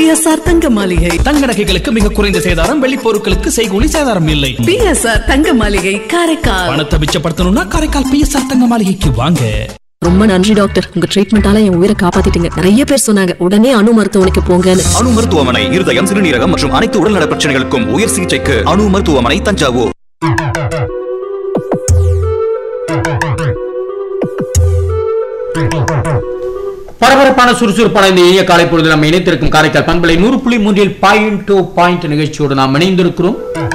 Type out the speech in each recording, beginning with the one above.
PSR தங்க மாளிகை தங்க நகைகளுக்கு மிக குறைந்த சேதாரம் வெள்ளி பொருட்களுக்கு செய்கூலி சேதாரம் இல்லை பிஎஸ்ஆர் தங்க மாளிகை காரைக்கால் பணத்தை மிச்சப்படுத்தணும்னா காரைக்கால் பிஎஸ்ஆர் தங்க மாளிகைக்கு வாங்க ரொம்ப நன்றி டாக்டர் உங்க ட்ரீட்மெண்டால என் உயிரை காப்பாத்திட்டீங்க நிறைய பேர் சொன்னாங்க உடனே அணு மருத்துவமனைக்கு போங்கன்னு அணு மருத்துவமனை இருதயம் சிறுநீரகம் மற்றும் அனைத்து உடல்நல பிரச்சனைகளுக்கும் உயர் சிகிச்சைக்கு அணு மருத்துவமனை தஞ்சாவூர் பரபரப்பான சுறுசுறுப்பான இந்த இனிய காலை பொழுது நம்ம இணைத்திருக்கும் காரைக்கால் பண்பலை நூறு புள்ளி மூன்றில் பாயிண்ட் டு பாயிண்ட் நிகழ்ச்சியோடு நாம் இணைந்திருக்கிறோம்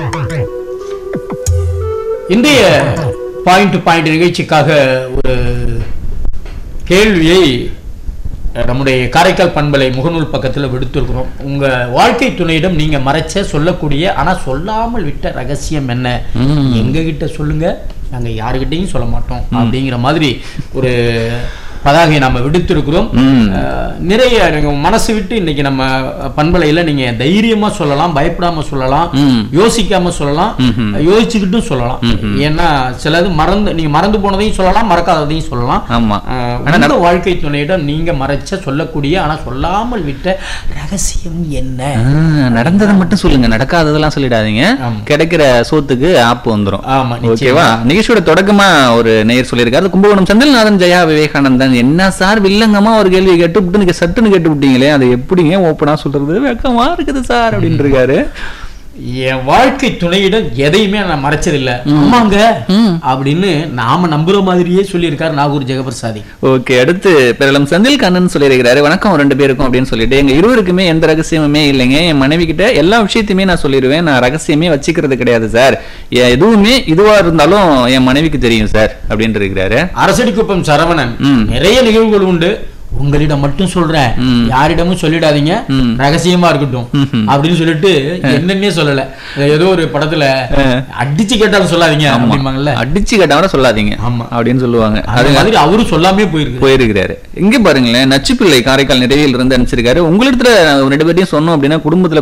இன்றைய பாயிண்ட் டு பாயிண்ட் நிகழ்ச்சிக்காக ஒரு கேள்வியை அஹ், நம்முடைய காரைக்கால் பண்பலை முகநூல் பக்கத்தில் விடுத்திருக்கிறோம் உங்க வாழ்க்கை துணையிடம் நீங்க மறைச்ச சொல்லக்கூடிய ஆனா சொல்லாமல் விட்ட ரகசியம் என்ன எங்க கிட்ட சொல்லுங்க நாங்க யாருகிட்டயும் சொல்ல மாட்டோம் அப்படிங்கிற மாதிரி ஒரு பதாகையை நம்ம விடுத்திருக்கிறோம் அஹ், நிறைய நீங்க மனசு விட்டு இன்னைக்கு நம்ம பண்பலையில நீங்க தைரியமா சொல்லலாம் பயப்படாம சொல்லலாம் யோசிக்காம சொல்லலாம் யோசிச்சுக்கிட்டும் சொல்லலாம் ஏன்னா சிலது மறந்து நீங்க மறந்து போனதையும் சொல்லலாம் மறக்காததையும் சொல்லலாம் ஆமா. அஹ், ஆனா உங்க வாழ்க்கை துணையிடம் நீங்க மறைச்ச சொல்லக்கூடிய ஆனா சொல்லாமல் விட்ட ரகசியம் என்ன ஆ, நடந்ததை மட்டும் சொல்லுங்க நடக்காததெல்லாம் சொல்லிடாதீங்க ஆமா. கிடைக்கிற சோத்துக்கு ஆப்பு வந்துரும் ஆமா, நிச்சயமா. ஓகேவா நிகழ்ச்சியோட தொடக்கமா ஒரு நேயர் சொல்லியிருக்காரு கும்பகோணம் செந்தில்நாதன் ஜெயா விவேகானந்தன் என்ன சார் வில்லங்கமா ஒரு கேள்வி கேட்டு விட்டு நீங்க சட்டுன்னு கேட்டு விட்டீங்களே அதை எப்படிங்க ஓப்பனா சொல்றது வெக்கமா இருக்குது சார் அப்படின்னு இருக்காரு என் வாழ்க்கை துணையிடம் எதையுமே நான் மறைச்சதில்ல ஆமாங்க அப்படின்னு நாம நம்புற மாதிரியே சொல்லியிருக்காரு நாகூர் ஜெகபிரசாதி ஓகே அடுத்து பெரலம் செந்தில் கண்ணன் சொல்லியிருக்கிறாரு வணக்கம் ரெண்டு பேருக்கும் அப்படின்னு சொல்லிட்டு எங்க இருவருக்குமே எந்த ரகசியமுமே இல்லைங்க என் மனைவி கிட்ட எல்லா விஷயத்தையுமே நான் சொல்லிடுவேன் நான் ரகசியமே வச்சுக்கிறது கிடையாது சார் எ- எதுவுமே இதுவா இருந்தாலும் என் மனைவிக்கு தெரியும் சார் அப்படின்னு இருக்கிறாரு அரசடிக்குப்பம் சரவணன் நிறைய நிகழ்வுகள் உண்டு உங்களிடம் மட்டும் சொல்றேன் யாரிடமும் சொல்லிடாதீங்க ரகசியமா இருக்கட்டும் அப்படின்னு சொல்லிட்டு என்னன்னே சொல்லல ஏதோ ஒரு படத்துல அடிச்சு கேட்டாலும் சொல்லாதீங்க அப்படிம்பாங்கல்ல அடிச்சு கேட்டவன சொல்லாதீங்க ஆமா. அப்படின்னு சொல்லுவாங்க அது மாதிரி அவரும் சொல்லாமே போயிருக்கு போயிருக்கிறாரு இங்க பாருங்களேன் நச்சுப்பிள்ளை காரைக்கால் நிறைவில் இருந்து அனுப்பிச்சிருக்காரு உங்களிடத்துல ரெண்டு பேர்ட்டையும் சொன்னோம் அப்படின்னா குடும்பத்துல